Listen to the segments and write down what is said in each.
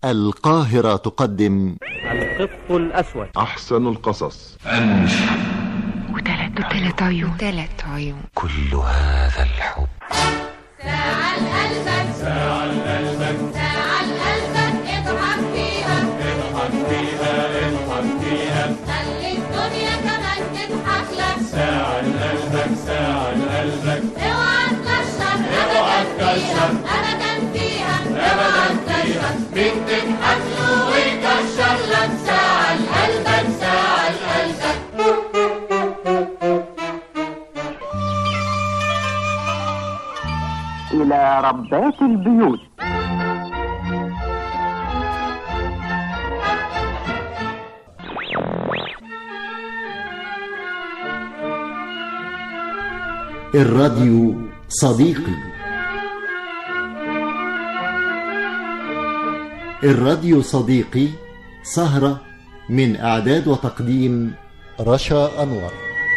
القاهرة تقدم القط الأسود أحسن القصص وثلاث وثلاث عيون وثلاث عيون كل هذا الحب ساعة لقلبك ساعة لقلبك ساعة لقلبك اضحك فيها اضحك فيها اضحك فيها خلي الدنيا كمان تضحك لك ساعة لقلبك ساعة لقلبك اوعى تكشر اوعى تكشر ابدا فيها ابدا فيها مين تضحك له ويكشر لك ساعة لقلبك ساعة لقلبك إلى ربات البيوت الراديو صديقي الراديو صديقي سهرة من إعداد وتقديم رشا أنور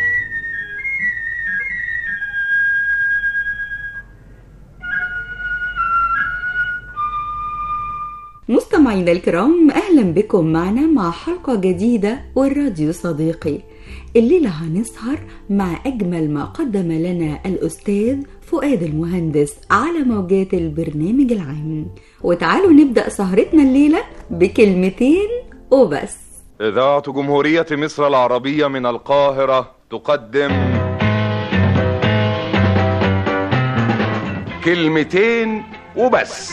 مستمعينا الكرام اهلا بكم معنا مع حلقه جديده والراديو صديقي الليله هنسهر مع اجمل ما قدم لنا الاستاذ فؤاد المهندس على موجات البرنامج العام وتعالوا نبدا سهرتنا الليله بكلمتين وبس إذاعة جمهورية مصر العربية من القاهرة تقدم كلمتين وبس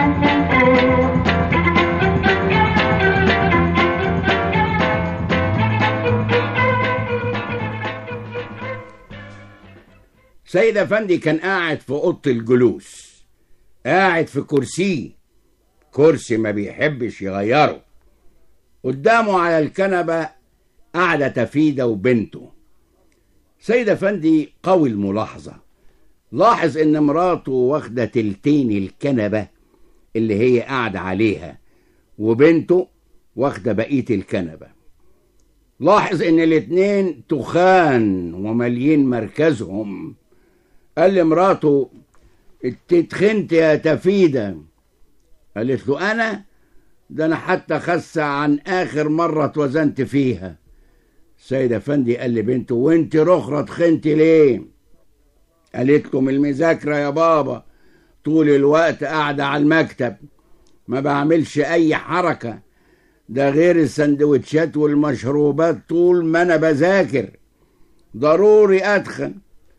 سيد افندي كان قاعد في اوضه الجلوس قاعد في كرسيه كرسي ما بيحبش يغيره قدامه على الكنبه قاعده تفيده وبنته سيد افندي قوي الملاحظه لاحظ ان مراته واخده تلتين الكنبه اللي هي قاعده عليها وبنته واخده بقيه الكنبه لاحظ ان الاتنين تخان وماليين مركزهم قال لمراته انت اتخنت يا تفيدة قالت له انا ده انا حتى خسة عن اخر مرة اتوزنت فيها سيد افندي قال لبنته وانت رخرة تخنت ليه قالت له من المذاكرة يا بابا طول الوقت قاعدة على المكتب ما بعملش اي حركة ده غير السندوتشات والمشروبات طول ما انا بذاكر ضروري اتخن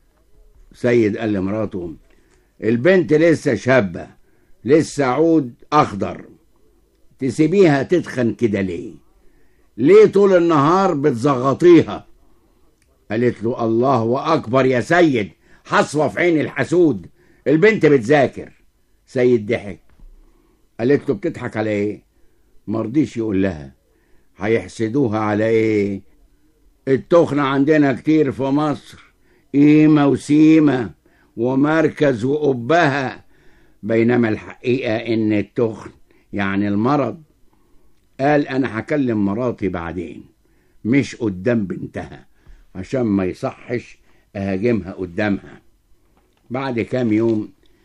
سيد قال لمراته البنت لسه شابة لسه عود أخضر تسيبيها تتخن كده ليه ليه طول النهار بتزغطيها قالت له الله أكبر يا سيد حصوة في عين الحسود البنت بتذاكر سيد ضحك قالت له بتضحك على ايه مرضيش يقول لها هيحسدوها على ايه التخنة عندنا كتير في مصر قيمة وسيمة ومركز وقبها بينما الحقيقة إن التخن يعني المرض قال أنا هكلم مراتي بعدين مش قدام بنتها عشان ما يصحش أهاجمها قدامها بعد كام يوم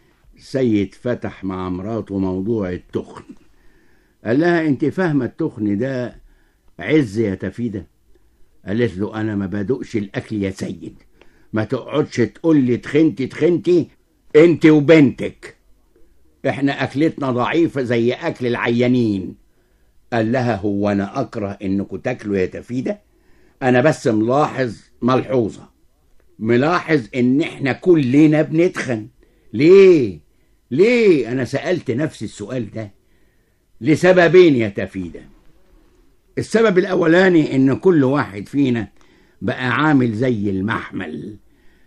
سيد فتح مع مراته موضوع التخن قال لها انت فاهمة التخن ده عز يا تفيدة قالت له انا ما بدقش الاكل يا سيد ما تقعدش تقول لي تخنتي تخنتي انت وبنتك احنا اكلتنا ضعيفة زي اكل العيانين قال لها هو انا اكره انكم تاكلوا يا تفيدة انا بس ملاحظ ملحوظة ملاحظ ان احنا كلنا بنتخن ليه ليه انا سألت نفسي السؤال ده لسببين يا تفيدة السبب الاولاني ان كل واحد فينا بقى عامل زي المحمل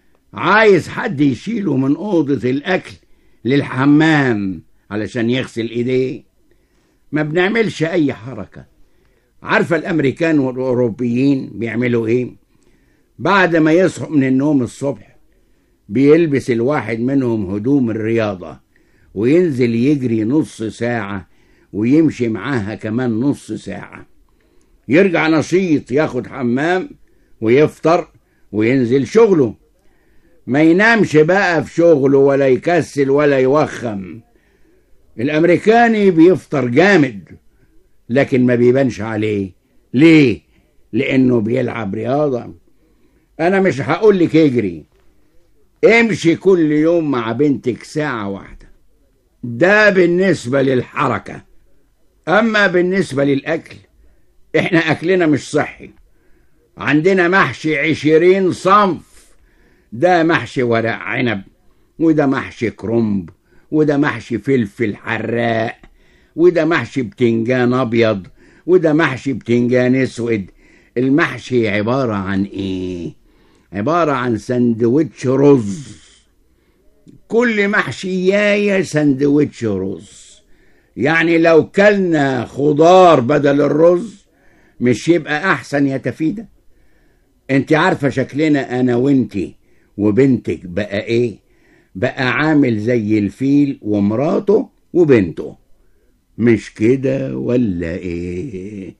عايز حد يشيله من أوضة الأكل للحمام علشان يغسل إيديه ما بنعملش أي حركة عارفة الأمريكان والأوروبيين بيعملوا إيه بعد ما يصحوا من النوم الصبح بيلبس الواحد منهم هدوم الرياضة وينزل يجري نص ساعة ويمشي معاها كمان نص ساعة يرجع نشيط ياخد حمام ويفطر وينزل شغله ما ينامش بقى في شغله ولا يكسل ولا يوخم الامريكاني بيفطر جامد لكن ما بيبانش عليه ليه لانه بيلعب رياضه انا مش هقول لك اجري امشي كل يوم مع بنتك ساعه واحده ده بالنسبه للحركه اما بالنسبه للاكل احنا اكلنا مش صحي عندنا محشي عشرين صنف ده محشي ورق عنب وده محشي كرنب وده محشي فلفل حراق وده محشي بتنجان ابيض وده محشي بتنجان اسود المحشي عبارة عن ايه عبارة عن سندوتش رز كل محشياية سندوتش رز يعني لو كلنا خضار بدل الرز مش يبقى احسن يا تفيدة انت عارفة شكلنا انا وانتي وبنتك بقى ايه بقى عامل زي الفيل ومراته وبنته مش كده ولا ايه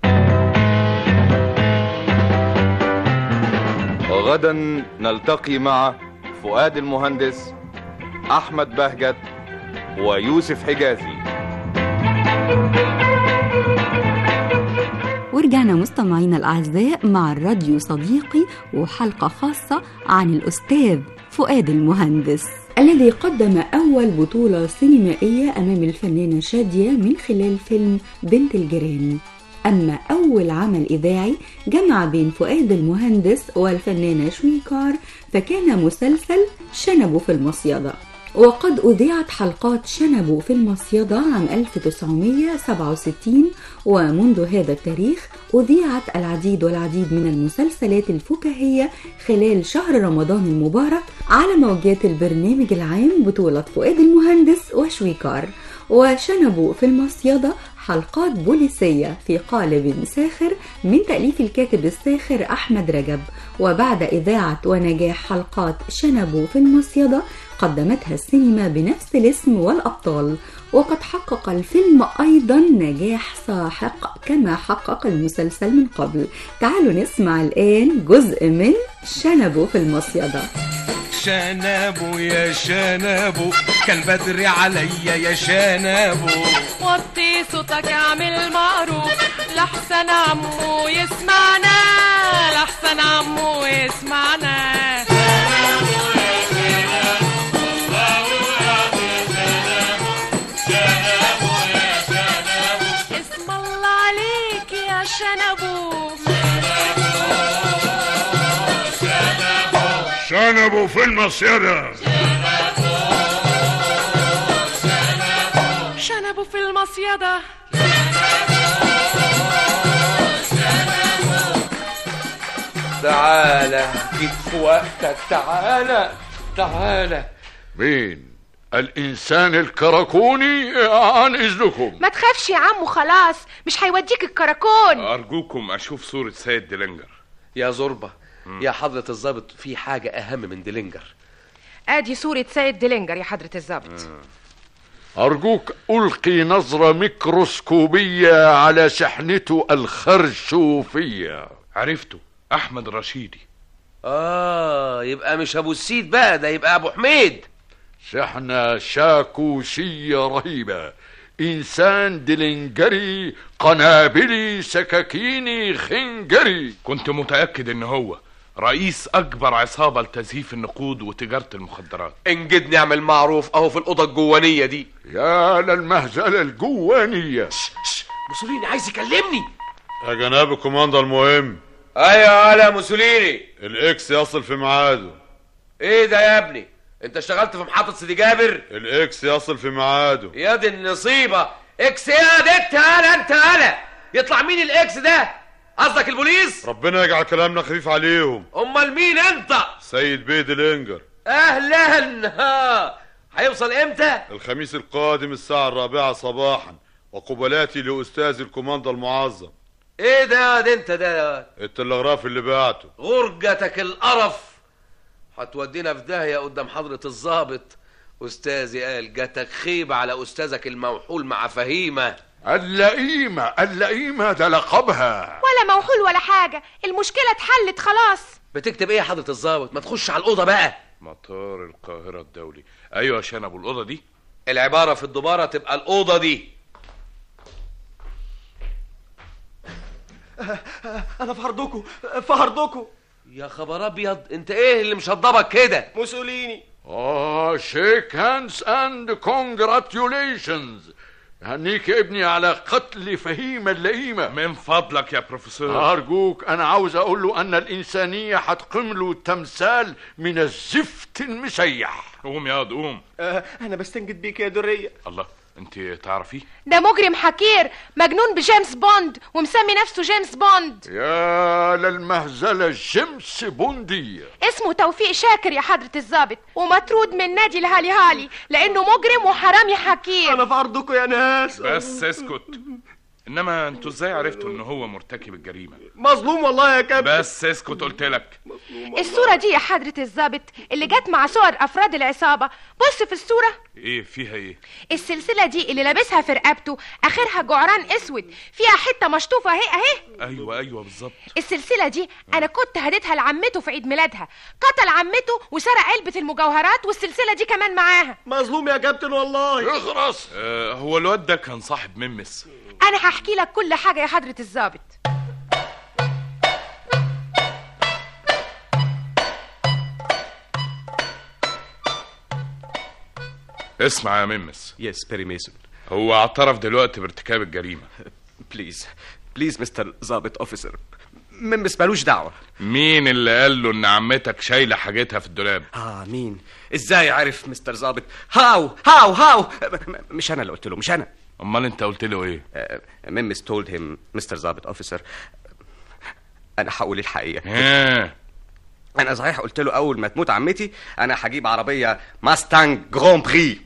غدا نلتقي مع فؤاد المهندس احمد بهجت ويوسف حجازي ورجعنا مستمعينا الأعزاء مع الراديو صديقي وحلقة خاصة عن الأستاذ فؤاد المهندس الذي قدم أول بطولة سينمائية أمام الفنانة شادية من خلال فيلم بنت الجيران أما أول عمل إذاعي جمع بين فؤاد المهندس والفنانة شويكار فكان مسلسل شنبه في المصيدة وقد أذيعت حلقات شنبه في المصيدة عام 1967 ومنذ هذا التاريخ أذيعت العديد والعديد من المسلسلات الفكاهية خلال شهر رمضان المبارك على موجات البرنامج العام بطولة فؤاد المهندس وشويكار وشنبوا في المصيدة حلقات بوليسية في قالب ساخر من تأليف الكاتب الساخر أحمد رجب وبعد إذاعة ونجاح حلقات شنبوا في المصيدة قدمتها السينما بنفس الاسم والأبطال وقد حقق الفيلم أيضا نجاح ساحق كما حقق المسلسل من قبل تعالوا نسمع الآن جزء من شنبوا في المصيدة شنبو يا شنبو كان بدري عليا يا شنبو وطي صوتك اعمل معروف لحسن عمو يسمعنا لحسن عمو يسمعنا اسم الله عليك يا شنبو شنبوا في المصيدة شنبو في المصيدة تعالى جيت في وقتك تعالى تعالى مين الإنسان الكراكوني عن إذنكم ما تخافش يا عمو خلاص مش هيوديك الكراكون ارجوكم اشوف صورة سيد ديلينجر يا زربة يا حضرة الضابط في حاجة أهم من ديلينجر ادي صورة سيد ديلينجر يا حضرة الظابط أرجوك ألقي نظرة ميكروسكوبية على شحنته الخرشوفية عرفته احمد رشيدي آه يبقى مش أبو السيد بقى ده يبقى أبو حميد شحنة شاكوشية رهيبة إنسان دلنجري قنابلي سكاكيني خنجري كنت متأكد ان هو رئيس اكبر عصابة لتزييف النقود وتجارة المخدرات انجد نعمل معروف أهو في الأوضة الجوانية دي يا للمهزلة الجوانية موسوليني عايز يكلمني يا جناب الكوماندر المهم أيوة يا موسوليني الاكس يصل في ميعاده إيه ده يا ابني أنت اشتغلت في محطة سيدي جابر الاكس يصل في ميعاده يا دي النصيبة اكس يا دي انت انا انت انا يطلع مين الاكس ده قصدك البوليس ربنا يجعل كلامنا خفيف عليهم امال مين انت سيد بيد الانجر اهلا ها هيوصل امتى الخميس القادم الساعة الرابعة صباحا وقبلاتي لأستاذ الكوماندر المعظم ايه ده يا دي انت ده التلغراف اللي بعته غرجتك القرف هتودينا في داهية قدام حضرة الضابط استاذي قال جاتك خيبة على استاذك الموحول مع فهيمة اللئيمة اللئيمة ده لقبها ولا موحول ولا حاجة المشكلة اتحلت خلاص بتكتب ايه يا حضرة الضابط ما تخش على الأوضة بقى مطار القاهرة الدولي ايوه يا شنب الأوضة دي العبارة في الدبارة تبقى الأوضة دي انا في عرضكم في عرضكم يا خبر أبيض أنت إيه اللي مشضبك كده موسوليني آه شيك هاندز اند كونجراتيوليشنز هنيك يا ابني على قتل فهيمة اللئيمة من فضلك يا بروفيسور أرجوك أنا عاوز أقول له أن الإنسانية هتقيم له تمثال من الزفت المسيح قوم يا واد قوم آه انا بستنجد بيك يا دريه الله انت تعرفيه ده مجرم حكير مجنون بجيمس بوند ومسمي نفسه جيمس بوند يا للمهزلة الجمس بوندية اسمه توفيق شاكر يا حضرة الضابط ومطرود من نادي الهالي هالي لأنه مجرم وحرامي حكير انا في عرضكم يا ناس بس اسكت انما انتوا ازاي عرفتوا ان هو مرتكب الجريمه مظلوم والله يا كابتن بس اسكت قلت لك الصورة دي يا حضرة الضابط اللي جت مع صور أفراد العصابة بص في الصورة ايه فيها ايه السلسلة دي اللي لابسها في رقبته آخرها جعران أسود فيها حتة مشطوفة أهي أهي ايوه ايوه بالظبط السلسلة دي أنا كنت هديتها لعمته في عيد ميلادها قتل عمته وسرق علبة المجوهرات والسلسلة دي كمان معاها مظلوم يا كابتن والله اخرس آه هو الواد ده كان صاحب ممس أنا هحكي لك كل حاجة يا حضرة الضابط اسمع يا ممس Yes, Perry Mason. هو اعترف دلوقتي بارتكاب الجريمه Please, please, Mr. ظابط اوفيسر ممس مالوش دعوة مين اللي قال له ان عمتك شايله حاجتها في الدولاب اه مين ازاي عرف مستر ظابط هاو هاو هاو مش انا اللي قلت له مش انا امال انت قلت له ايه ممس told him مستر ظابط اوفيسر انا هقول الحقيقة ها انا صحيح قلت له اول ما تموت عمتي انا هجيب عربية ماستانج جران بري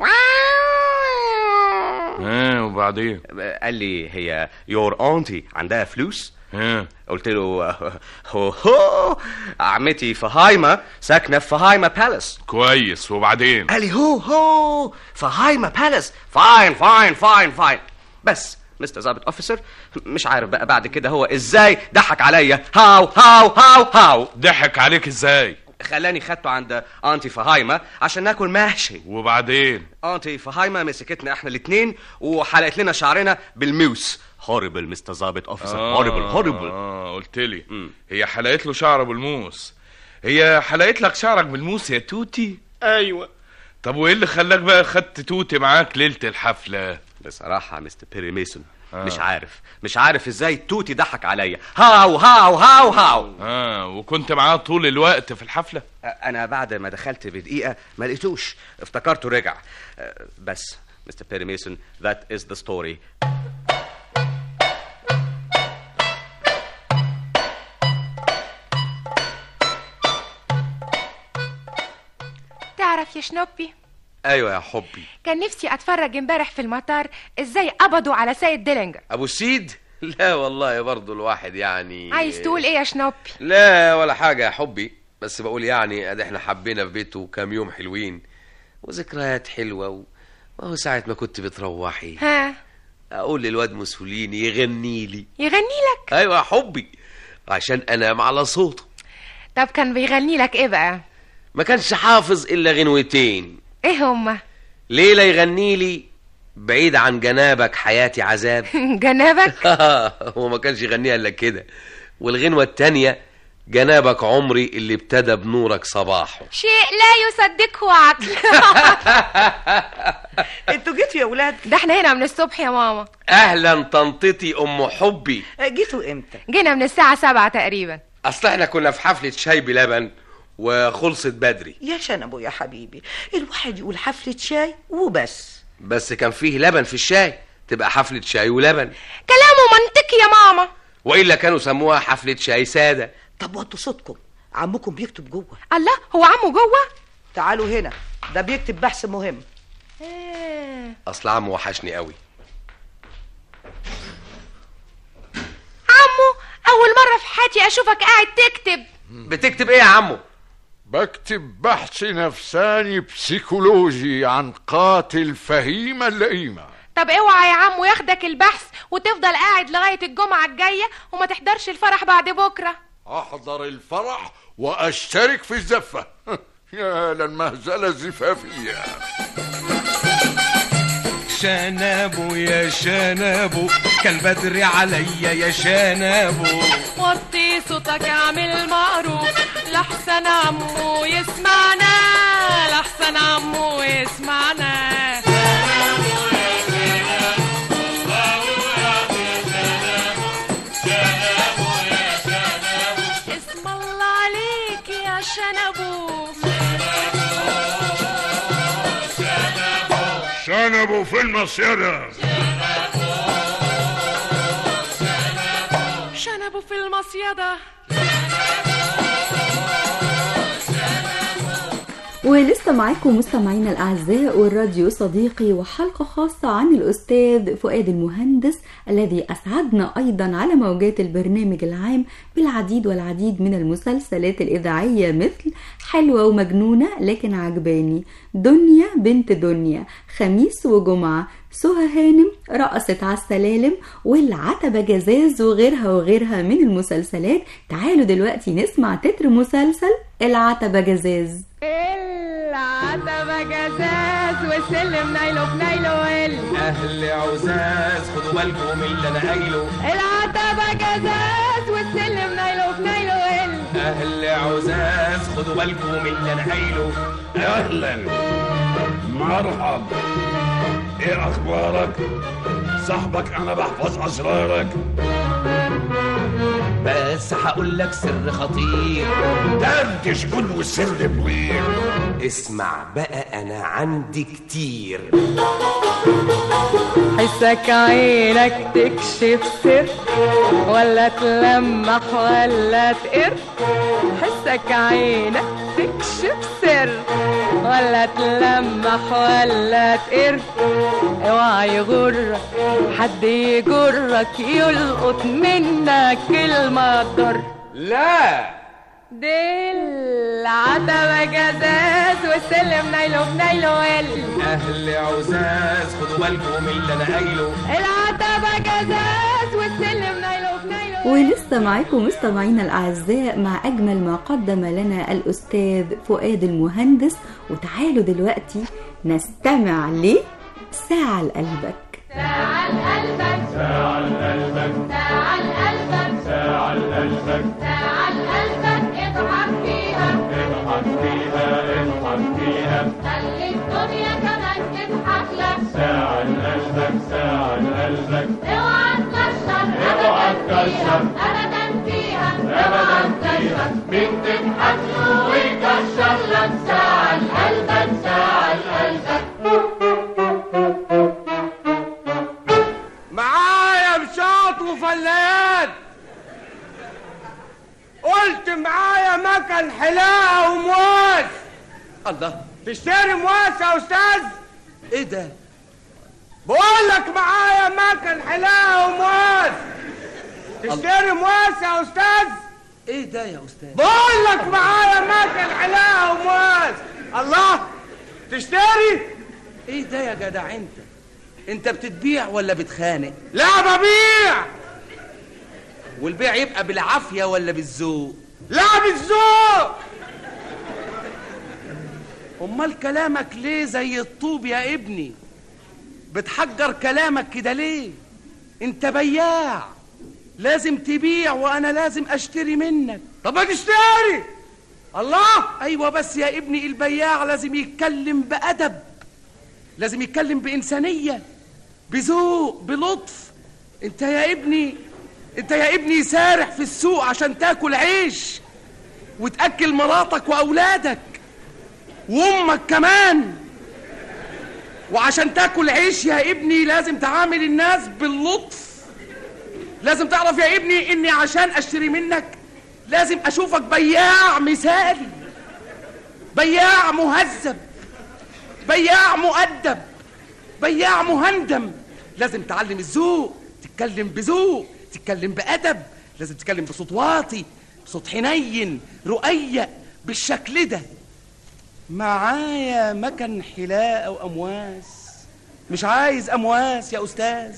ها وبعدين قال لي هي يور اونتي عندها فلوس ها قلت له هو هو عمتي فهايما ساكنه في فهايما بالاس كويس وبعدين قال لي هو هو فهايما بالاس فاين فاين فاين فاين بس مستر ظابط اوفيسر مش عارف بقى بعد كده هو ازاي ضحك عليا هاو هاو هاو هاو ضحك عليك ازاي خلاني خدته عند انتي فهايما عشان ناكل محشي وبعدين انتي فهايما مسكتنا احنا الاتنين وحلقت لنا شعرنا بالموس هوريبل مستر ظابط اوفيسر هوريبل هوريبل اه قلت لي هي حلقت له شعره بالموس هي حلقت لك شعرك بالموس يا توتي ايوه طب وايه اللي خلاك بقى خدت توتي معاك ليله الحفله بصراحة مستر بيري ميسون آه. مش عارف مش عارف ازاي توتي ضحك عليا هاو هاو هاو هاو اه وكنت معاه طول الوقت في الحفله انا بعد ما دخلت بدقيقة ما لقيتوش افتكرته رجع آه، بس مستر بيري ميسون ذات از ذا ستوري تعرف يا شنوبي ايوه يا حبي كان نفسي اتفرج امبارح في المطار ازاي قبضوا على سيد ديلينجر ابو السيد لا والله برضو الواحد يعني عايز تقول ايه يا شنوبي لا ولا حاجة يا حبي بس بقول يعني ادي احنا حبينا في بيته كام يوم حلوين وذكريات حلوة و... وهو ساعة ما كنت بتروحي ها اقول للواد موسوليني يغني لي يغني لك ايوه يا حبي عشان انام على صوته طب كان بيغني لك ايه بقى ما كانش حافظ الا غنوتين ايه هما ليلة يغني لي بعيد عن جنابك حياتي عذاب جنابك هو ما كانش يغنيها الا كده والغنوة التانية جنابك عمري اللي ابتدى بنورك صباحه شيء لا يصدقه عقل انتوا جيتوا يا ولاد ده احنا هنا من الصبح يا ماما اهلا طنطتي ام حبي جيتوا امتى جينا من الساعة سبعة تقريبا اصل احنا كنا في حفلة شاي بلبن وخلصت بدري يا شنبو يا حبيبي الواحد يقول حفلة شاي وبس بس كان فيه لبن في الشاي تبقى حفلة شاي ولبن كلامه منطقي يا ماما والا كانوا سموها حفلة شاي سادة طب وطوا صوتكم عمكم بيكتب جوه الله هو عمه جوه تعالوا هنا ده بيكتب بحث مهم اصل عمو وحشني قوي عمو اول مرة في حياتي اشوفك قاعد تكتب بتكتب ايه يا عمو بكتب بحث نفساني بسيكولوجي عن قاتل فهيمة اللئيمة طب اوعى يا عمو ياخدك البحث وتفضل قاعد لغاية الجمعة الجاية وما تحضرش الفرح بعد بكرة أحضر الفرح وأشترك في الزفة يا للمهزلة الزفافية شنابو يا شنابو كالبدر عليا يا شنابو وطي صوتك اعمل معروف لحسن عمو يسمعنا لحسن عمو يسمعنا اسم الله عليك يا شنبو شنبوا في المصيدة شنبو في المصيدة ولسه معاكم مستمعينا الأعزاء والراديو صديقي وحلقة خاصة عن الأستاذ فؤاد المهندس الذي أسعدنا أيضا على موجات البرنامج العام بالعديد والعديد من المسلسلات الإذاعية مثل حلوة ومجنونة لكن عجباني دنيا بنت دنيا خميس وجمعة سهى هانم رقصت على السلالم والعتبة جزاز وغيرها وغيرها من المسلسلات تعالوا دلوقتي نسمع تتر مسلسل العتبة جزاز العتبة جزاز وسلم نايلو بنايلو ال اهل عزاز خدوا بالكم من اللي انا قايله العتبة جزاز وسلم نايلو بنايلو ال اهل عزاز خدوا بالكم من اللي انا قايله اهلا مرحب ايه اخبارك صاحبك انا بحفظ اسرارك بس هقول لك سر خطير دردش قول والسر كبير اسمع بقى انا عندي كتير حسك عينك تكشف سر ولا تلمح ولا تقر حسك عينك تكشف سر ولا تلمح ولا تقر اوعى يغرك حد يجرك يلقط منك كلمة ضر لا دي العتبة جزاز والسلم نايلو بنايلو ال اهل عزاز خدوا بالكم من اللي انا قايله العتبة جزاز والسلم نايلو بنايلو ولسه معاكم مستمعينا الأعزاء مع أجمل ما قدم لنا الأستاذ فؤاد المهندس وتعالوا دلوقتي نستمع ل ساعة لقلبك ساعة لقلبك ساعة لقلبك ساعة لقلبك ساعة لقلبك ساعة لقلبك اضحك فيها اضحك فيها اضحك فيها خلي الدنيا كمان تضحك لك ساعة لقلبك ساعة لقلبك اوعى تكشر اوعى ابدا فيها تكشر. ابدا فيها ابدا فيها مين تضحك له ويكشر لك ساعة لقلبك ساعة لقلبك معايا بساط وفلايات قلت معايا مكن حلاقة ومواس الله تشتري مواس يا استاذ ايه ده بقول لك معايا مكن حلاقة ومواس تشتري مواس يا استاذ ايه ده يا استاذ بقول لك معايا مكن حلاقة ومواس الله تشتري ايه ده يا جدع انت انت بتتبيع ولا بتخانق لا ببيع والبيع يبقى بالعافية ولا بالذوق لا بالذوق امال كلامك ليه زي الطوب يا ابني بتحجر كلامك كده ليه انت بياع لازم تبيع وانا لازم اشتري منك طب ما تشتري الله ايوه بس يا ابني البياع لازم يتكلم بادب لازم يتكلم بانسانيه بذوق بلطف انت يا ابني انت يا ابني سارح في السوق عشان تاكل عيش وتاكل مراتك واولادك وامك كمان وعشان تاكل عيش يا ابني لازم تعامل الناس باللطف لازم تعرف يا ابني اني عشان اشتري منك لازم اشوفك بياع مثالي بياع مهذب بياع مؤدب بياع مهندم لازم تعلم الذوق تتكلم بذوق تتكلم بأدب لازم تتكلم بصوت واطي بصوت حنين رقيق بالشكل ده معايا مكن حلاقة وأمواس مش عايز أمواس يا أستاذ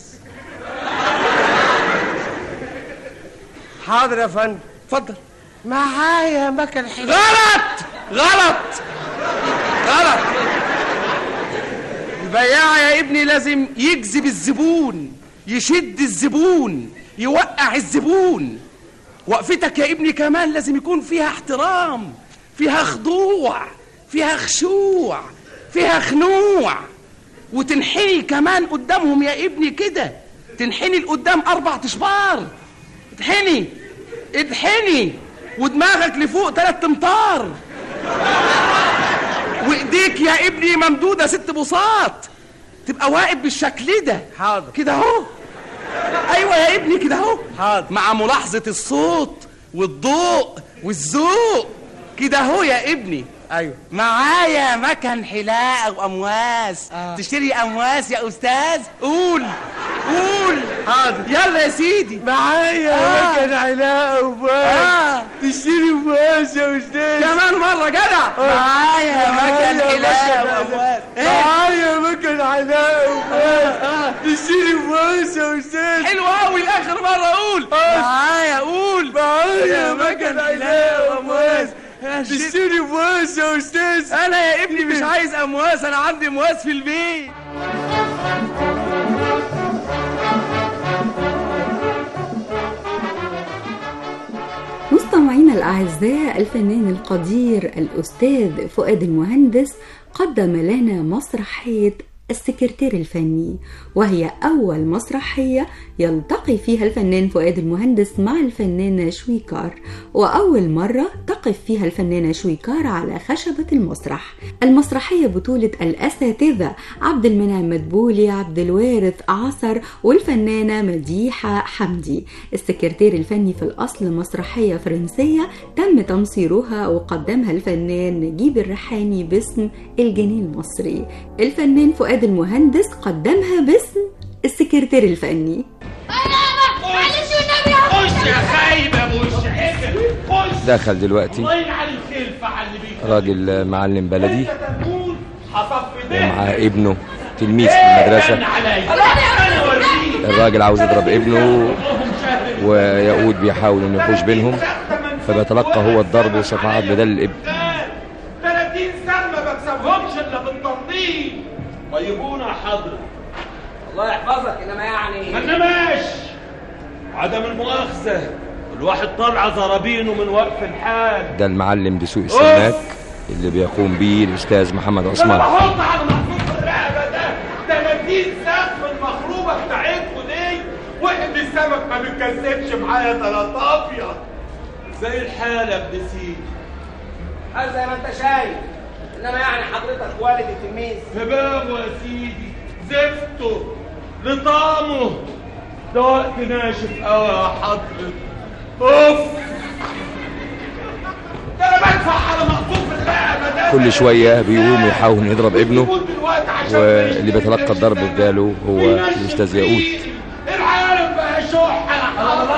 حاضر يا فندم اتفضل معايا مكن حلاقة غلط غلط غلط البياع يا ابني لازم يجذب الزبون يشد الزبون يوقع الزبون وقفتك يا ابني كمان لازم يكون فيها احترام فيها خضوع فيها خشوع فيها خنوع وتنحني كمان قدامهم يا ابني كده تنحني لقدام اربع اشبار اتحني اتحني ودماغك لفوق تلات امتار وايديك يا ابني ممدوده ست بساط تبقى واقف بالشكل ده حاضر كده اهو ايوه يا ابني كده اهو حاضر مع ملاحظه الصوت والضوء والذوق كده اهو يا ابني ايوه معايا مكن حلاقه وامواس آه. تشتري امواس يا استاذ قول قول حاضر يلا يا سيدي معايا آه. مكن حلاقه وامواس آه. تشتري امواس يا استاذ كمان مره جدع معايا مكن حلاقه وامواس معايا مكن حلاقه وامواس تشتري امواس يا استاذ حلو قوي لاخر مره قول معايا قول معايا مكن حلاقه وامواس تشتري امواس يا استاذ انا يا ابني مش عايز امواس انا عندي امواس في البيت مستمعينا الأعزاء الفنان القدير الأستاذ فؤاد المهندس قدم لنا مسرحية السكرتير الفني وهي أول مسرحية يلتقي فيها الفنان فؤاد المهندس مع الفنانة شويكار وأول مرة تقف فيها الفنانة شويكار على خشبة المسرح المسرحية بطولة الأساتذة عبد المنعم مدبولي عبد الوارث عصر والفنانة مديحة حمدي السكرتير الفني في الأصل مسرحية فرنسية تم تمصيرها وقدمها الفنان نجيب الريحاني باسم الجنيه المصري الفنان فؤاد المهندس قدمها باسم السكرتير الفني خش يا خايب يا ابو الشحيح خش دخل دلوقتي الله يجعل الخير فعل بيك راجل معلم بلدي حصف ده ومع ابنه تلميذ في المدرسة الراجل عاوز يضرب ابنه ويقود بيحاول انه يحوش بينهم فبيتلقى هو الضرب وصفعات بدل الابن 30 سنه ما بكسبهمش الا بالتنظيم طيبونا حضرتك الله يحفظك انما يعني ما انماش عدم المؤاخذه الواحد طالع زرابينه من وقف الحال ده المعلم دسوق السماك اللي بيقوم بيه الاستاذ محمد انا عثمان بحط على محطوط الرقبه ده 30 سقف المخروبه بتاعتكم دي واحد السمك ما بيتكسبش معايا تلات ابيض زي الحاله يا ابن سيدي قال زي ما انت شايف انما يعني حضرتك والد التلميذ شبابه يا سيدي زفته لطامه ده وقت ناشف قوي يا حضرتك اوف ده انا بدفع على مقطوف الرقبه ده كل شوية بيقوم يحاول إنه يضرب ابنه واللي بيتلقى الضرب بداله هو الأستاذ ياقوت العالم بقى شحه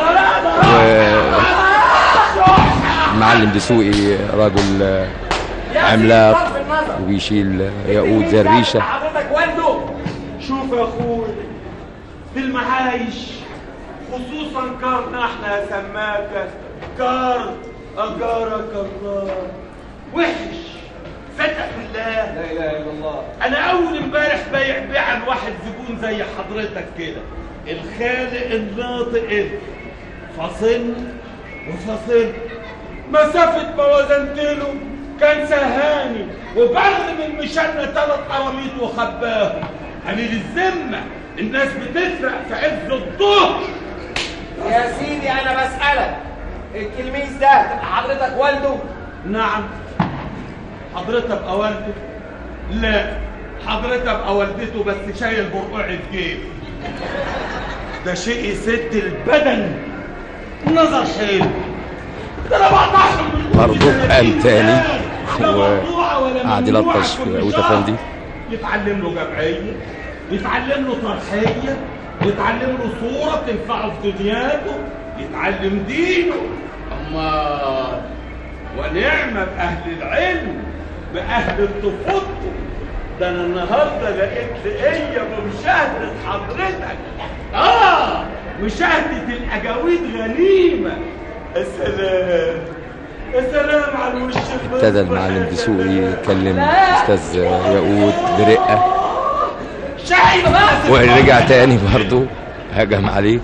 المعلم دسوقي رجل عملاق وبيشيل ياقوت زي الريشة حضرتك والده شوف يا اخوي في المعايش خصوصا كارنا احنا يا سماكه كار اجارك الله وحش فتح بالله لا اله الا الله انا اول امبارح بايع بيع لواحد زبون زي حضرتك كده الخالق الناطق انت فصلني وفصلت مسافة ما وزنت له كان سهاني وبغل من مشاننا ثلاث قراميط وخباهم يعني للذمة الناس بتسرق في عز الظهر يا سيدي انا بسألك التلميذ ده تبقى حضرتك والده نعم حضرتك ابقى والده لا حضرتك ابقى والدته بس شايل برقوع الجيب ده شيء يسد البدن نظر حلو ده انا بقطعهم من برضه قام تاني وقعد يلطش في ياقوت افندي يتعلم له جمعية يتعلم له ترحية يتعلم له صورة تنفعه في دنياته يتعلم دينه أما ونعمة بأهل العلم بأهل الطفوله ده أنا النهاردة لقيت لقية بمشاهدة حضرتك آه مشاهدة الأجاويد غنيمة يا سلام يا سلام على الوش ابتدى المعلم دسوقي يكلم الأستاذ ياقوت برقة شايف ورجع تاني برضه هجم عليه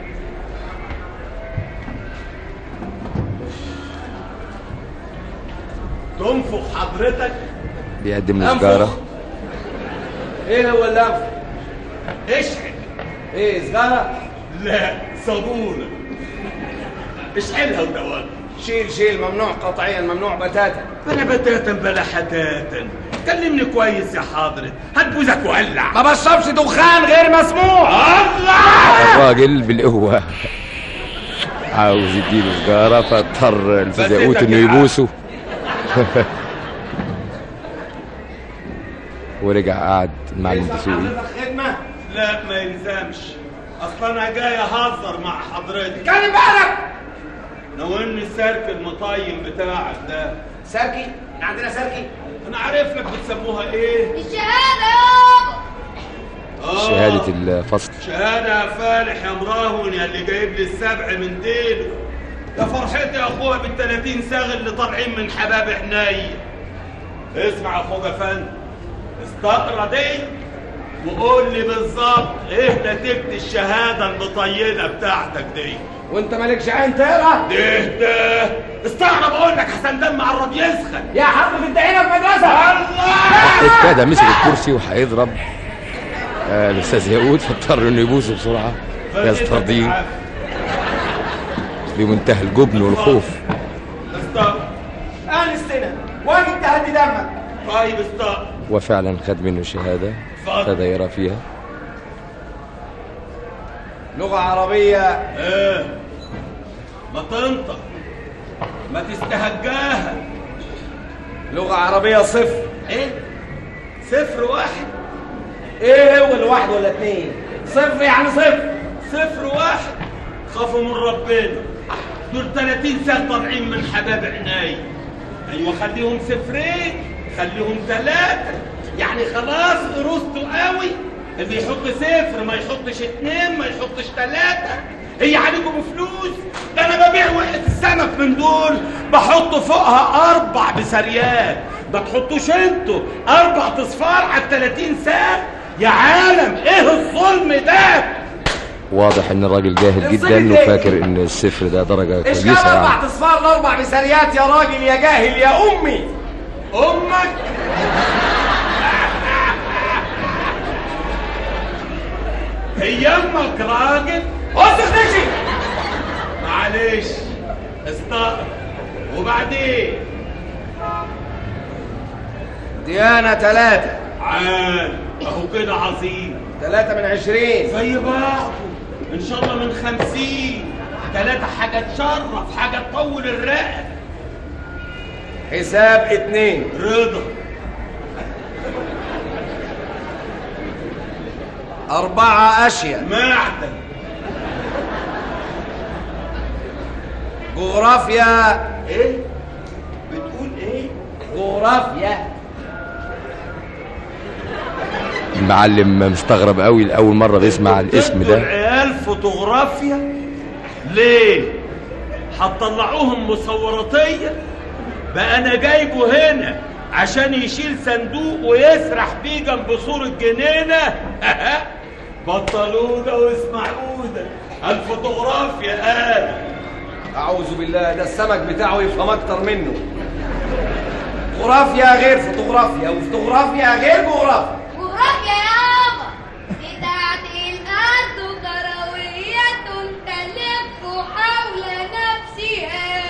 تنفخ حضرتك بيقدم له سجارة ايه هو اللف اشحن ايه سجارة لا صابونة اشحنها ودوام شيل شيل ممنوع قطعيا ممنوع بتاتا بلا بتاتا بلا حتاتا كلمني كويس يا حضرة هتبوزك ولع ما بشربش دخان غير مسموع الله الراجل بالقوة عاوز يديله سجارة فاضطر الأستاذ ياقوت إنه يبوسه ورجع قعد مع الدسوقي خدمة لا ما يلزمش اصل انا جاي اهزر مع حضرتك كان بالك ناولني السرك المطيم بتاعك ده سركي احنا عندنا سركي انا عارف لك بتسموها ايه الشهادة يابا آه، شهادة الفصل شهادة يا فالح يا مراهن يا اللي جايب لي السبع من ديله يا فرحتي يا اخويا بالتلاتين ساغ اللي طالعين من حباب حنين اسمع يا اخويا فندم استقرا دي وقول لي بالظبط ايه نتيجة الشهادة المطينة بتاعتك دي وانت مالكش عين تقرا ده ده استقرا بقول لك حسن دم على الرد يسخن يا حظ في الدعينة في مدرسة الله ابتدى مسك الكرسي وهيضرب آه، الأستاذ ياقوت فاضطر إنه يبوسه بسرعة يسترضيه بمنتهى الجبن والخوف استقرا انستنا واجب تهدي دمك طيب استقرا وفعلا خد منه الشهادة ابتدى يقرا فيها لغة عربية ايه ما تنطق ما تستهجاها لغة عربية صفر ايه صفر واحد ايه هو الواحد ولا اتنين صفر يعني صفر صفر واحد خافوا من ربنا دول 30 سنة طالعين من حباب عناي ايوه خليهم صفرين خليهم ثلاثة يعني خلاص قرصتوا قوي اللي يحط صفر ما يحطش اتنين ما يحطش ثلاثة هي عليكم فلوس ده انا ببيع وحدة السمك من دول بحط فوقها اربع بسريات ما تحطوش انتوا اربع تصفار على ال 30 ساعة يا عالم ايه الظلم ده واضح ان الراجل جاهل جدا وفاكر ان الصفر ده درجة ايش كويسة قال اربع يعني تصفار لاربع بسريات يا راجل يا جاهل يا امي امك هي امك راجل وسخ تمشي معلش استقر وبعدين ديانة ثلاثة عال اهو كده عظيم ثلاثة من عشرين زي بعضه ان شاء الله من خمسين ثلاثة حاجة تشرف حاجة تطول الرقبة حساب اتنين رضا أربعة أشياء معدن جغرافيا ايه بتقول ايه جغرافيا المعلم مستغرب قوي لأول مرة بيسمع الاسم تدوا ده العيال فوتوغرافيا ليه هتطلعوهم مصوراتية بقى انا جايبه هنا عشان يشيل صندوق ويسرح بيه جنب سور الجنينة بطلونا واسمعونا الفوتوغرافيا قال أعوذ بالله ده السمك بتاعه يفهم أكتر منه جغرافيا غير فوتوغرافيا وفوتوغرافيا غير جغرافيا جغرافيا يابا بتاعت الأرض كروية تلف حول نفسها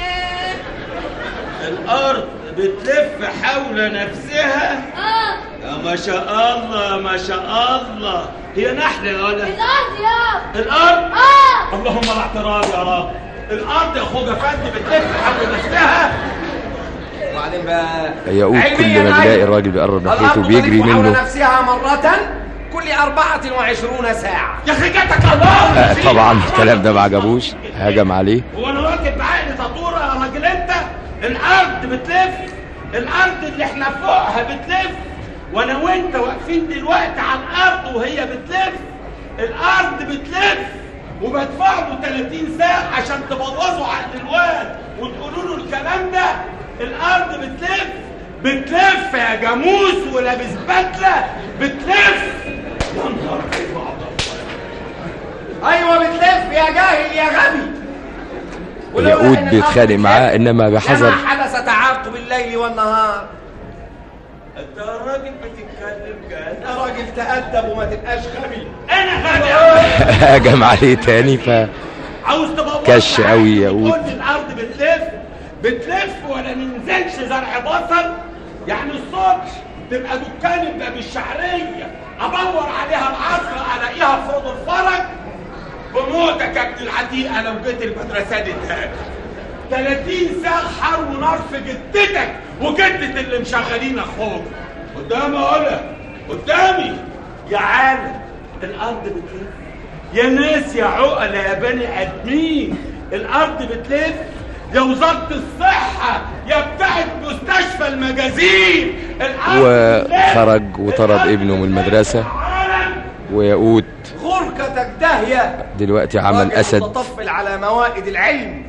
الارض بتلف حول نفسها اه يا ما شاء الله ما شاء الله هي نحلة ولا الأرض يابا الارض اه اللهم الاعتراض يا رب الارض يا اخويا فندم بتلف حول نفسها وبعدين بقى ياقوت كل علمياً ما بيلاقي أيضاً. الراجل بيقرب ناحيته الأرض بيجري تلف حول منه نفسها مرة كل أربعة وعشرون ساعة يا اخي جاتك الله آه، طبعا الكلام ده ما عجبوش هجم عليه هو انا واجب بعقل تطوره يا راجل انت الارض بتلف الارض اللي احنا فوقها بتلف وانا وانت واقفين دلوقتي على الارض وهي بتلف الارض بتلف وبدفع له 30 ساعه عشان تبوظوا عقل الواد وتقولوا له الكلام ده الارض بتلف بتلف يا جاموس ولابس بدله بتلف ايوه بتلف يا جاهل يا غبي ياقوت بيتخانق معاه انما بحذر كما حدث تعاقب الليل والنهار انت يا راجل بتتكلم جد يا راجل تأدب وما تبقاش غبي انا غبي هجم عليه تاني ف عاوز تبقى كش قوي ياقوت كل الارض بتلف بتلف ولا ننزلش زرع بصل يعني الصبح تبقى دكان يبقى بالشعريه ادور عليها العصر الاقيها في روض الفرج بموتك يا ابن العتيقه لو جيت المدرسه دي تاني 30 ساعة حر ونار في جدتك وجدة اللي مشغلين اخوك قدامي اقولها قدامي يا عالم الارض بتلف يا ناس يا عقل يا بني ادمين الارض بتلف يا وزارة الصحة يا بتاعت مستشفى المجازين الارض بتلف وخرج وطرد ابنه من المدرسة وياقوت غركتك داهية دلوقتي عمل راجل أسد متطفل على موائد العلم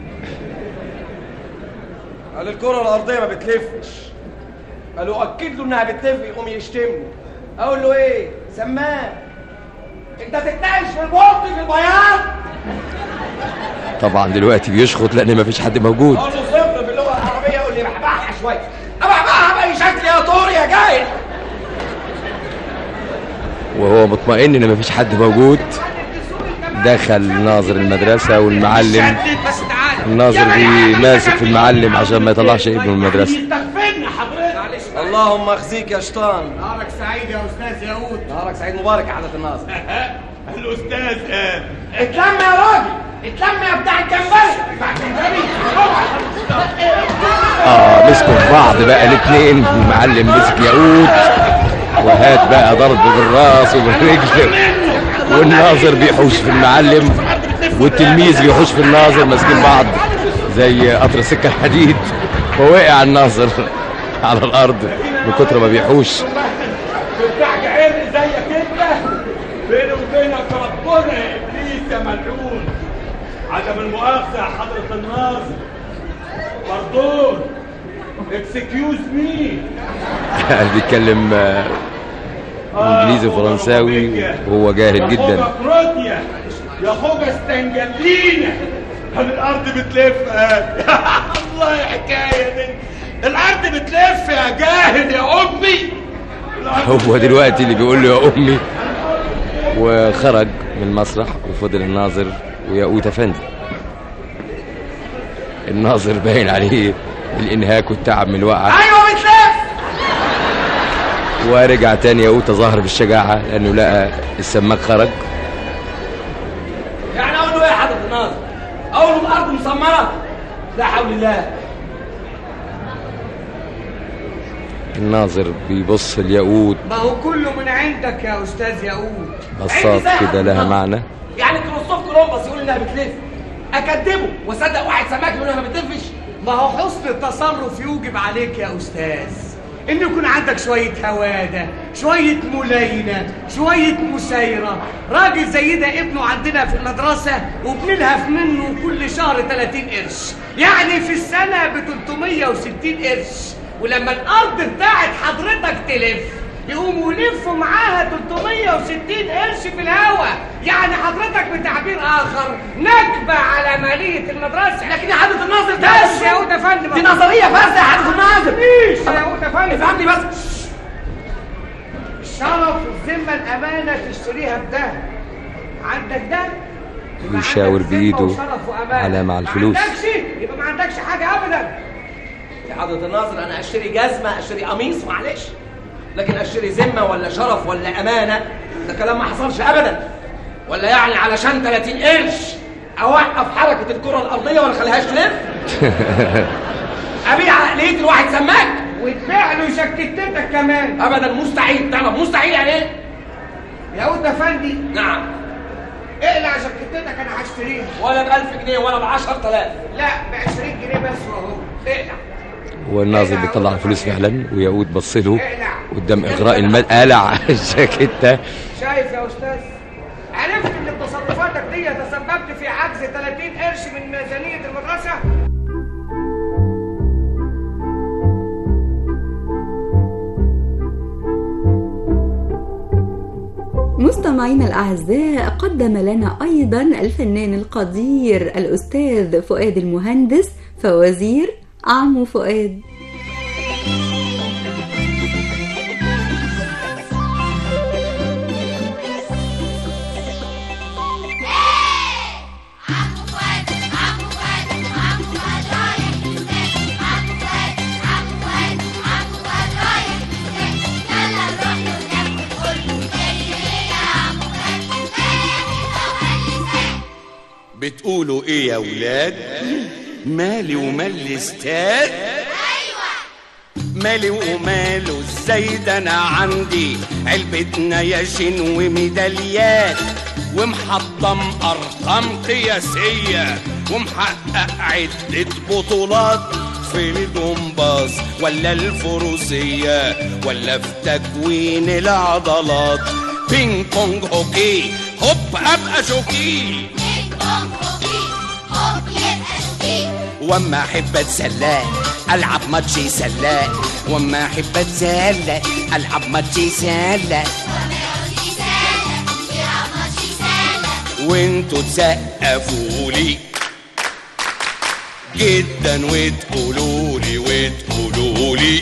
قال الكرة الأرضية ما بتلفش قالوا أكد له إنها بتلف يقوم يشتمني أقول له إيه؟ سمان أنت تتناقش في البورد في البياض طبعا دلوقتي بيشخط لأن مفيش حد موجود أقول له صفر باللغة العربية يقول لي بحبحها شوية أبحبحها بأي شكل يا طور يا جاهل وهو مطمئن ان مفيش حد موجود دخل ناظر المدرسة والمعلم بس تعالى الناظر ماسك في المعلم عشان ما يطلعش ابنه من المدرسة يستغفرني حضرتك اللهم اخزيك يا شيطان نهارك سعيد يا استاذ ياقوت نهارك سعيد مبارك يا حضرة الناظر الاستاذ قال اتلم يا راجل اتلم يا بتاع الجمبري بتاع الجمبري اه مسكوا في بعض بقى الاثنين المعلم مسك ياقوت وهات بقى ضرب بالراس وبالرجل والناظر بيحوش في المعلم والتلميذ بيحوش في الناظر ماسكين بعض زي قطر سكة الحديد ووقع الناظر على الارض من كتر ما بيحوش بتاع عرق زيك انت بيني وبينك ربنا يا ابليس يا ملعون عدم المؤاخذه يا حضره الناظر باردون اكسكيوز مي بيتكلم آه، انجليزي وفرنساوي وهو جاهل جدا يا كروتيا يا خوجة استنجلينا هل الارض بتلف آه. الله يا حكايه دي الارض بتلف يا جاهل يا امي هو دلوقتي اللي بيقول له يا امي وخرج من المسرح وفضل الناظر وياقوت افندي الناظر باين عليه الانهاك والتعب من الوقعه ايوه بتلف ورجع تاني ياقوت ظاهر بالشجاعه لانه لقى السماك خرج يعني اقول له ايه يا حضرة الناظر اقول له الارض مسمرة لا حول الله الناظر بيبص الياقوت ما هو كله من عندك يا استاذ ياقوت بصات كده لها معنى يعني كريستوف كولومبس يقول انها بتلف اكدبه واصدق واحد سماك يقول انها ما بتلفش ما هو حسن التصرف يوجب عليك يا استاذ ان يكون عندك شويه هواده شويه ملاينه شويه مسايره راجل زي ده ابنه عندنا في المدرسه وبنلهف منه كل شهر 30 قرش يعني في السنه ب 360 قرش ولما الارض بتاعت حضرتك تلف يقوموا يلفوا معاها 360 قرش في الهوا يعني حضرتك بتعبير اخر نكبه على ماليه المدرسه لكن يا حضرة الناظر ده بس يا هدى فندم دي نظرية فاسدة يا حضرة الناظر مفيش يا هدى فندم افهمني بس الشرف والذمه الامانه تشتريها بده عندك ده يبقى بيشاور عندك ذمة بايده وشرف وأمانة. على مع الفلوس ما عندكش يبقى ما عندكش حاجه ابدا يا حضرة الناظر انا اشتري جزمة اشتري قميص معلش لكن اشتري ذمة ولا شرف ولا امانة ده كلام ما حصلش ابدا ولا يعني علشان 30 قرش اوقف حركة الكرة الارضية ولا اخليهاش تلف ابيع عقلية الواحد سماك وتبيع له شكتتك كمان ابدا مستحيل تعرف مستحيل يعني ايه يا هدى فندي نعم اقلع شكتتك انا هشتريها ولا ب 1000 جنيه ولا ب 10000 لا ب 20 جنيه بس وهو اقلع والناظر بيطلع الفلوس فعلا وياقوت بص له قدام اغراء المال قلع الجاكيته شايف يا استاذ عرفت ان بتصرفاتك دي تسببت في عجز 30 قرش من ميزانيه المدرسه مستمعينا الأعزاء قدم لنا أيضا الفنان القدير الأستاذ فؤاد المهندس فوازير عمو فؤاد بتقولوا ايه يا ولاد مالي ومال الاستاد مالي وماله ازاي ده انا عندي علبة نياشين وميداليات ومحطم ارقام قياسية ومحقق عدة بطولات في الجمباز ولا الفروسية ولا في تكوين العضلات بينج بونج هوكي هوب ابقى شوكي واما احب اتسلى العب ماتش سلة واما احب اتسلى العب ماتش سلة وانتوا تسقفوا لي جدا وتقولوا لي وتقولوا لي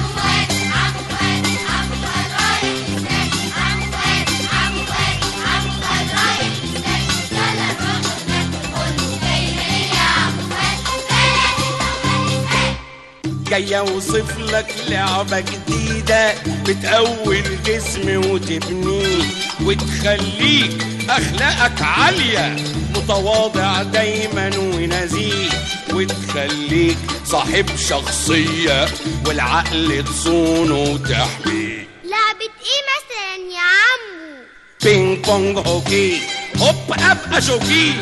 جاي اوصف لك لعبة جديدة بتقوي الجسم وتبنيه وتخليك اخلاقك عالية متواضع دايما ونزيه وتخليك صاحب شخصية والعقل تصونه وتحميه لعبة ايه مثلا يا عمو بينج بونج هوكي هوب ابقى شوكي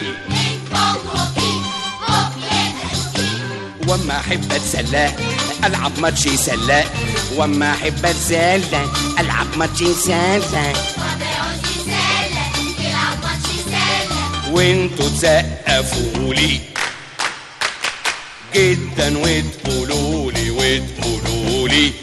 واما احب اتسلى العب ماتش سلة واما احب اتسلى العب ماتش سلة وانتوا تسقفوا لي جدا وتقولوا لي وتقولوا لي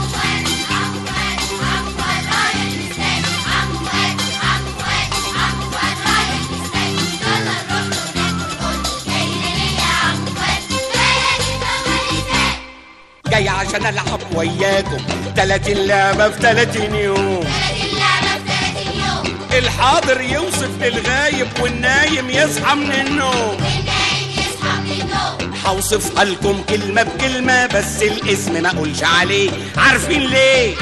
جاي عشان العب وياكم 30 لعبة في 30 يوم الحاضر يوصف للغايب والنايم يصحى من النوم هوصفها لكم كلمة بكلمة بس الاسم ما اقولش عليه عارفين ليه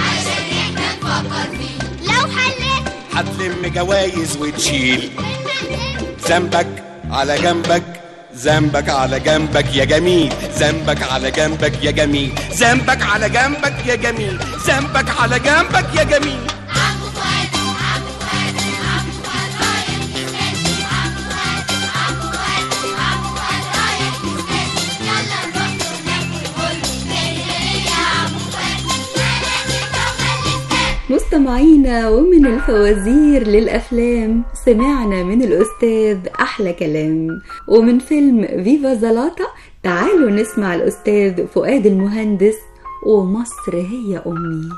لو حليت هتلم جوايز وتشيل ذنبك على جنبك ذنبك على جنبك يا جميل ذنبك على جنبك يا جميل ذنبك على جنبك يا جميل ذنبك على جنبك يا جميل مستمعينا ومن الفوازير للأفلام سمعنا من الأستاذ أحلى كلام ومن فيلم فيفا زلاطة تعالوا نسمع الأستاذ فؤاد المهندس ومصر هي أمي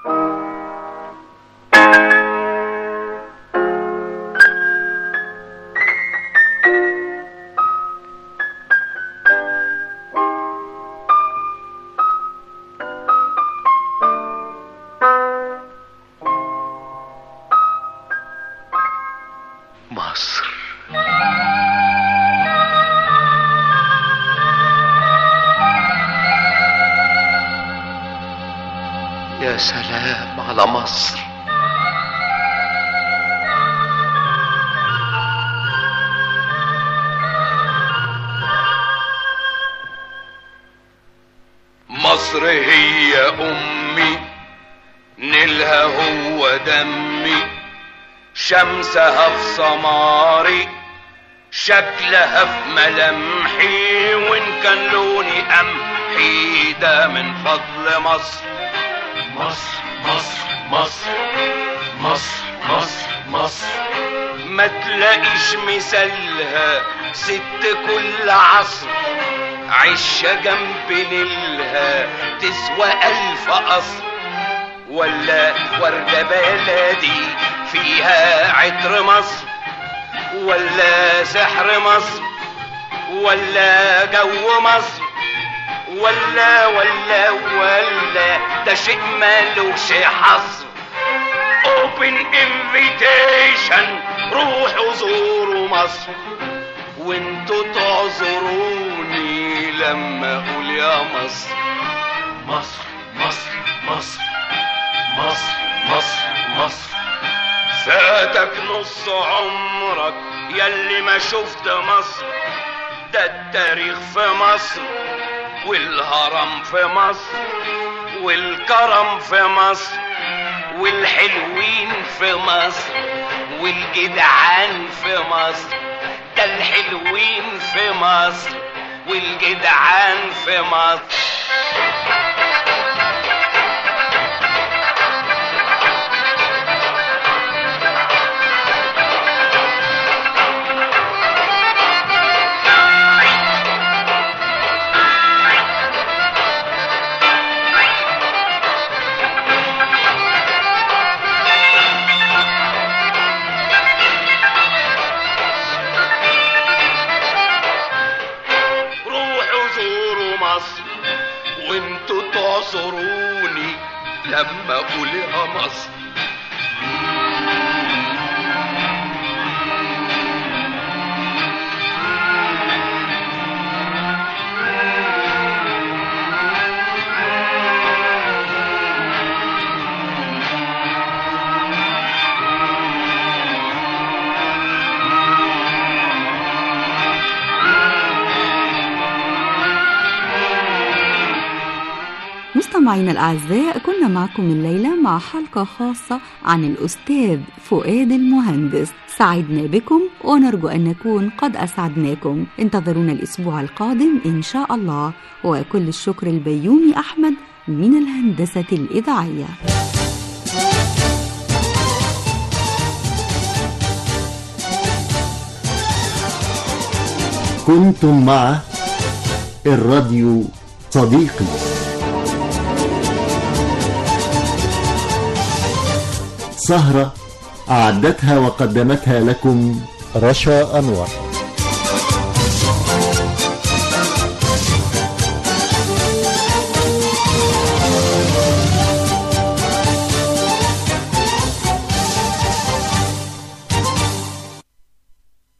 مصر يا سلام على مصر مصر هي أمي نيلها هو دمي شمسها في سماري شكلها في ملامحي وإن كان لوني قمحي ده من فضل مصر مصر مصر مصر مصر مصر مصر ما تلاقيش مثالها ست كل عصر عشة جنب نيلها تسوى ألف قصر ولا وردة بلدي فيها عطر مصر ولا سحر مصر ولا جو مصر ولا ولا ولا ده شيء ملوش حصر open invitation روحوا زوروا مصر وانتوا تعذروني لما اقول يا مصر مصر مصر مصر مصر مصر مصر فاتك نص عمرك يلي ما شفت مصر ده التاريخ في مصر والهرم في مصر والكرم في مصر والحلوين في مصر والجدعان في مصر ده الحلوين في مصر والجدعان في مصر روحوا زوروا مصر وانتوا تعذروني لما اقول يا مصر مستمعينا الأعزاء كنا معكم الليلة مع حلقة خاصة عن الأستاذ فؤاد المهندس سعدنا بكم ونرجو أن نكون قد أسعدناكم انتظرونا الأسبوع القادم إن شاء الله وكل الشكر البيومي أحمد من الهندسة الإذاعية كنتم مع الراديو صديقي سهرة أعدتها وقدمتها لكم رشا أنور